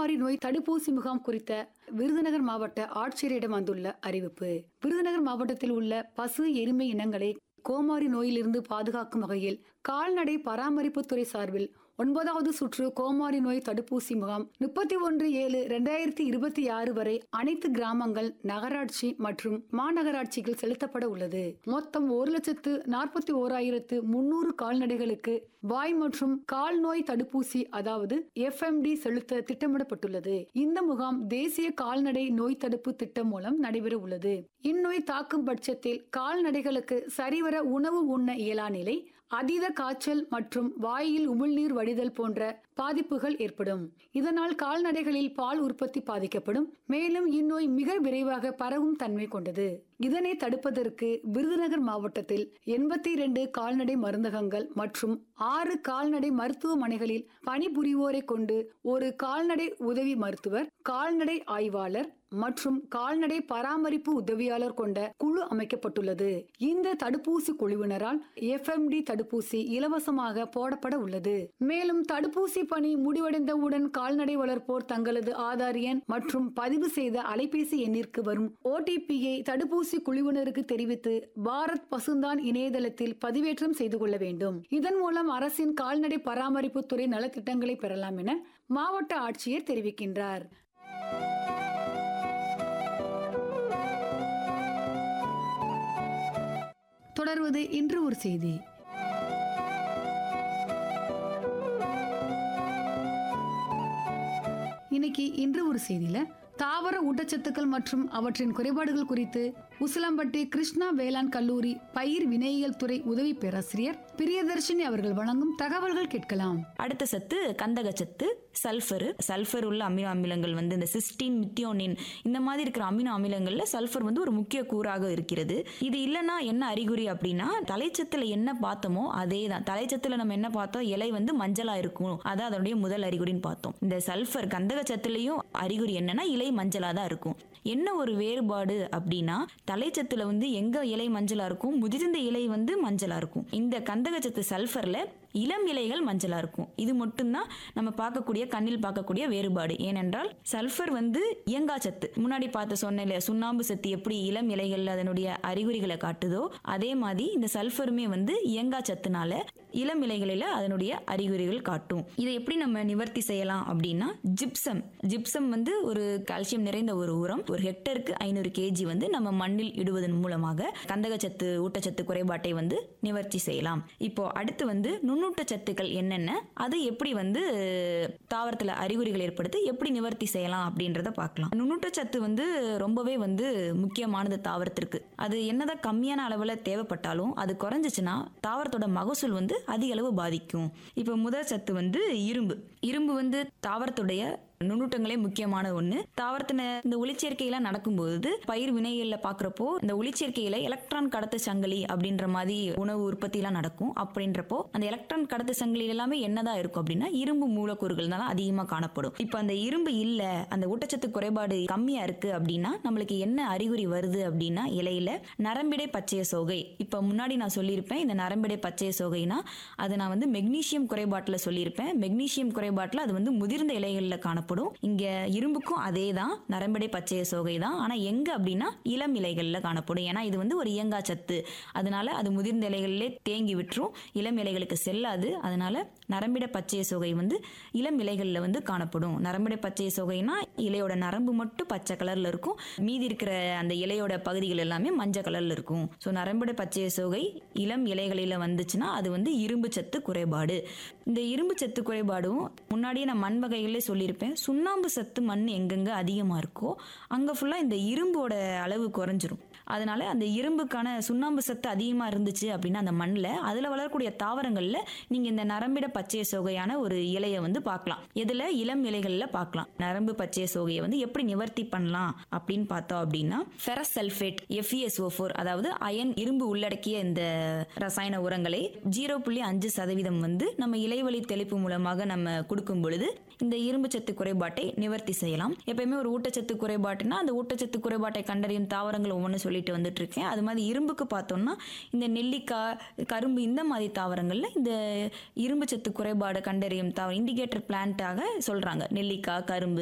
கோமாரி நோய் தடுப்பூசி முகாம் குறித்த விருதுநகர் மாவட்ட ஆட்சியரிடம் வந்துள்ள அறிவிப்பு விருதுநகர் மாவட்டத்தில் உள்ள பசு எருமை இனங்களை கோமாரி நோயிலிருந்து பாதுகாக்கும் வகையில் கால்நடை பராமரிப்புத்துறை சார்பில் ஒன்பதாவது சுற்று கோமாரி நோய் தடுப்பூசி முகாம் முப்பத்தி ஒன்று ஏழு ரெண்டாயிரத்தி இருபத்தி ஆறு வரை அனைத்து கிராமங்கள் நகராட்சி மற்றும் மாநகராட்சிகள் செலுத்தப்பட உள்ளது மொத்தம் ஒரு லட்சத்து நாற்பத்தி ஓராயிரத்து முன்னூறு கால்நடைகளுக்கு வாய் மற்றும் கால் நோய் தடுப்பூசி அதாவது எஃப்எம்டி செலுத்த திட்டமிடப்பட்டுள்ளது இந்த முகாம் தேசிய கால்நடை நோய் தடுப்பு திட்டம் மூலம் நடைபெற உள்ளது இந்நோய் தாக்கும் பட்சத்தில் கால்நடைகளுக்கு சரிவர உணவு உண்ண இயலா நிலை அதீத காய்ச்சல் மற்றும் வாயில் உமிழ்நீர் வடிதல் போன்ற பாதிப்புகள் ஏற்படும் இதனால் கால்நடைகளில் பால் உற்பத்தி பாதிக்கப்படும் மேலும் இந்நோய் மிக விரைவாக பரவும் தன்மை கொண்டது இதனை தடுப்பதற்கு விருதுநகர் மாவட்டத்தில் எண்பத்தி இரண்டு கால்நடை மருந்தகங்கள் மற்றும் ஆறு கால்நடை மருத்துவமனைகளில் பணிபுரிவோரை கொண்டு ஒரு கால்நடை உதவி மருத்துவர் கால்நடை ஆய்வாளர் மற்றும் கால்நடை பராமரிப்பு உதவியாளர் கொண்ட குழு அமைக்கப்பட்டுள்ளது இந்த தடுப்பூசி குழுவினரால் எஃப்எம்டி தடுப்பூசி இலவசமாக போடப்பட உள்ளது மேலும் தடுப்பூசி பணி முடிவடைந்தவுடன் கால்நடை வளர்ப்போர் தங்களது ஆதார் எண் மற்றும் பதிவு செய்த அலைபேசி எண்ணிற்கு வரும் ஓடிபியை தடுப்பூசி குழுவினருக்கு தெரிவித்து பாரத் பசுந்தான் இணையதளத்தில் பதிவேற்றம் செய்து கொள்ள வேண்டும் இதன் மூலம் அரசின் கால்நடை பராமரிப்பு துறை நலத்திட்டங்களை பெறலாம் என மாவட்ட ஆட்சியர் தெரிவிக்கின்றார் தொடர்வது இன்று ஒரு செய்தி இன்னைக்கு இன்று ஒரு செய்தியில தாவர ஊட்டச்சத்துக்கள் மற்றும் அவற்றின் குறைபாடுகள் குறித்து உசிலம்பட்டி கிருஷ்ணா வேளாண் கல்லூரி பயிர் வினையியல் துறை உதவி பேராசிரியர் பிரியதர்ஷினி அவர்கள் வழங்கும் தகவல்கள் கேட்கலாம் அடுத்த சத்து கந்தக சத்து சல்ஃபர் சல்ஃபர் உள்ள அமினோ அமிலங்கள் வந்து இந்த சிஸ்டின் மித்தியோனின் இந்த மாதிரி இருக்கிற அமினோ அமிலங்கள்ல சல்ஃபர் வந்து ஒரு முக்கிய கூறாக இருக்கிறது இது இல்லைன்னா என்ன அறிகுறி அப்படின்னா தலைச்சத்துல என்ன பார்த்தோமோ அதே தான் தலைச்சத்துல நம்ம என்ன பார்த்தோம் இலை வந்து மஞ்சளா இருக்கும் அதான் அதனுடைய முதல் அறிகுறின்னு பார்த்தோம் இந்த சல்ஃபர் கந்தக சத்துலயும் அறிகுறி என்னன்னா இலை மஞ்சளா தான் இருக்கும் என்ன ஒரு வேறுபாடு அப்படின்னா தலைச்சத்துல வந்து எங்க இலை மஞ்சளா இருக்கும் முதிர்ந்த இலை வந்து மஞ்சளா இருக்கும் இந்த கந்தகச்சத்து சல்ஃபர்ல இளம் இலைகள் மஞ்சளா இருக்கும் இது மட்டும்தான் நம்ம பார்க்கக்கூடிய கண்ணில் பார்க்கக்கூடிய வேறுபாடு ஏனென்றால் சல்ஃபர் வந்து இயங்கா சத்து முன்னாடி பார்த்த சொன்ன இல்லையா சுண்ணாம்பு சத்து எப்படி இளம் இலைகள் அதனுடைய அறிகுறிகளை காட்டுதோ அதே மாதிரி இந்த சல்ஃபருமே வந்து இயங்கா சத்துனால இளம் இலைகளில் அதனுடைய அறிகுறிகள் காட்டும் இதை எப்படி நம்ம நிவர்த்தி செய்யலாம் அப்படின்னா ஜிப்சம் ஜிப்சம் வந்து ஒரு கால்சியம் நிறைந்த ஒரு உரம் ஒரு ஹெக்டருக்கு ஐநூறு கேஜி வந்து நம்ம மண்ணில் இடுவதன் மூலமாக கந்தகச்சத்து ஊட்டச்சத்து குறைபாட்டை வந்து நிவர்த்தி செய்யலாம் இப்போ அடுத்து வந்து நுண்ணூட்ட சத்துக்கள் என்னென்ன அதை எப்படி வந்து தாவரத்தில் அறிகுறிகள் ஏற்படுத்தி எப்படி நிவர்த்தி செய்யலாம் அப்படின்றத பார்க்கலாம் நுண்ணூட்ட சத்து வந்து ரொம்பவே வந்து முக்கியமானது தாவரத்திற்கு அது என்னதான் கம்மியான அளவில் தேவைப்பட்டாலும் அது குறைஞ்சிச்சுன்னா தாவரத்தோட மகசூல் வந்து அதிக அளவு பாதிக்கும் இப்போ முதல் சத்து வந்து இரும்பு இரும்பு வந்து தாவரத்துடைய நுண்ணூட்டங்களே முக்கியமான ஒன்று தாவரத்தின இந்த ஒளிச்சேர்க்கையெல்லாம் நடக்கும்போது பயிர் வினைகளில் பார்க்குறப்போ இந்த ஒளிச்சேர்க்கையில எலக்ட்ரான் கடத்து சங்கிலி அப்படின்ற மாதிரி உணவு உற்பத்திலாம் நடக்கும் அப்படின்றப்போ அந்த எலக்ட்ரான் கடத்து சங்கிலி எல்லாமே என்னதான் இருக்கும் அப்படின்னா இரும்பு மூலக்கூறுகள் தான் அதிகமாக காணப்படும் இப்போ அந்த இரும்பு இல்லை அந்த ஊட்டச்சத்து குறைபாடு கம்மியாக இருக்கு அப்படின்னா நம்மளுக்கு என்ன அறிகுறி வருது அப்படின்னா இலையில நரம்பிடை பச்சைய சோகை இப்போ முன்னாடி நான் சொல்லியிருப்பேன் இந்த நரம்பிடை பச்சைய சோகைனா அது நான் வந்து மெக்னீசியம் குறைபாட்டில் சொல்லியிருப்பேன் மெக்னீசியம் குறைபாட்டில் அது வந்து முதிர்ந்த இலைகளில் காணப்படும் காணப்படும் இங்க இரும்புக்கும் அதே தான் நரம்படை பச்சைய சோகை தான் ஆனா எங்க அப்படின்னா இளம் இலைகள்ல காணப்படும் ஏன்னா இது வந்து ஒரு இயங்கா சத்து அதனால அது முதிர்ந்த இலைகளிலே தேங்கி விட்டுரும் இளம் இலைகளுக்கு செல்லாது அதனால நரம்பிட பச்சைய சோகை வந்து இளம் இலைகளில் வந்து காணப்படும் நரம்பிட பச்சைய சோகைனா இலையோட நரம்பு மட்டும் பச்சை கலர்ல இருக்கும் மீதி இருக்கிற அந்த இலையோட பகுதிகள் எல்லாமே மஞ்சள் கலர்ல இருக்கும் ஸோ நரம்பிட பச்சைய சோகை இளம் இலைகளில் வந்துச்சுன்னா அது வந்து இரும்பு சத்து குறைபாடு இந்த இரும்பு சத்து குறைபாடும் முன்னாடியே நான் மண் வகைகளே சொல்லியிருப்பேன் சுண்ணாம்பு சத்து மண் எங்கெங்க அதிகமாக இருக்கோ அங்கே ஃபுல்லாக இந்த இரும்போட அளவு குறைஞ்சிரும் அதனால அந்த இரும்புக்கான சுண்ணாம்பு சத்து அதிகமாக இருந்துச்சு அப்படின்னா அந்த மண்ணில் அதில் வளரக்கூடிய தாவரங்களில் நீங்கள் இந்த நரம்பிட பச்சைய சோகையான ஒரு இலையை வந்து பார்க்கலாம் எதில் இளம் இலைகளில் பார்க்கலாம் நரம்பு பச்சைய சோகையை வந்து எப்படி நிவர்த்தி பண்ணலாம் அப்படின்னு பார்த்தோம் அப்படின்னா ஃபெரஸ் சல்ஃபேட் எஃப்இஎஸ்ஓ ஃபோர் அதாவது அயன் இரும்பு உள்ளடக்கிய இந்த ரசாயன உரங்களை ஜீரோ புள்ளி அஞ்சு சதவீதம் வந்து நம்ம இலைவழி தெளிப்பு மூலமாக நம்ம கொடுக்கும் பொழுது இந்த இரும்பு சத்து குறைபாட்டை நிவர்த்தி செய்யலாம் எப்பயுமே ஒரு ஊட்டச்சத்து குறைபாட்டுனா அந்த ஊட்டச்சத்து குறைபாட்டை கண்டறியும் தாவரங்கள் ஒவ்வொன்று சொல்லிட்டு வந்துட்டு இருக்கேன் அது மாதிரி இரும்புக்கு பார்த்தோம்னா இந்த நெல்லிக்காய் கரும்பு இந்த மாதிரி தாவரங்கள்ல இந்த இரும்பு சத்து குறைபாடு கண்டறியும் தாவரம் இண்டிகேட்டர் பிளான்ட்டாக சொல்றாங்க நெல்லிக்காய் கரும்பு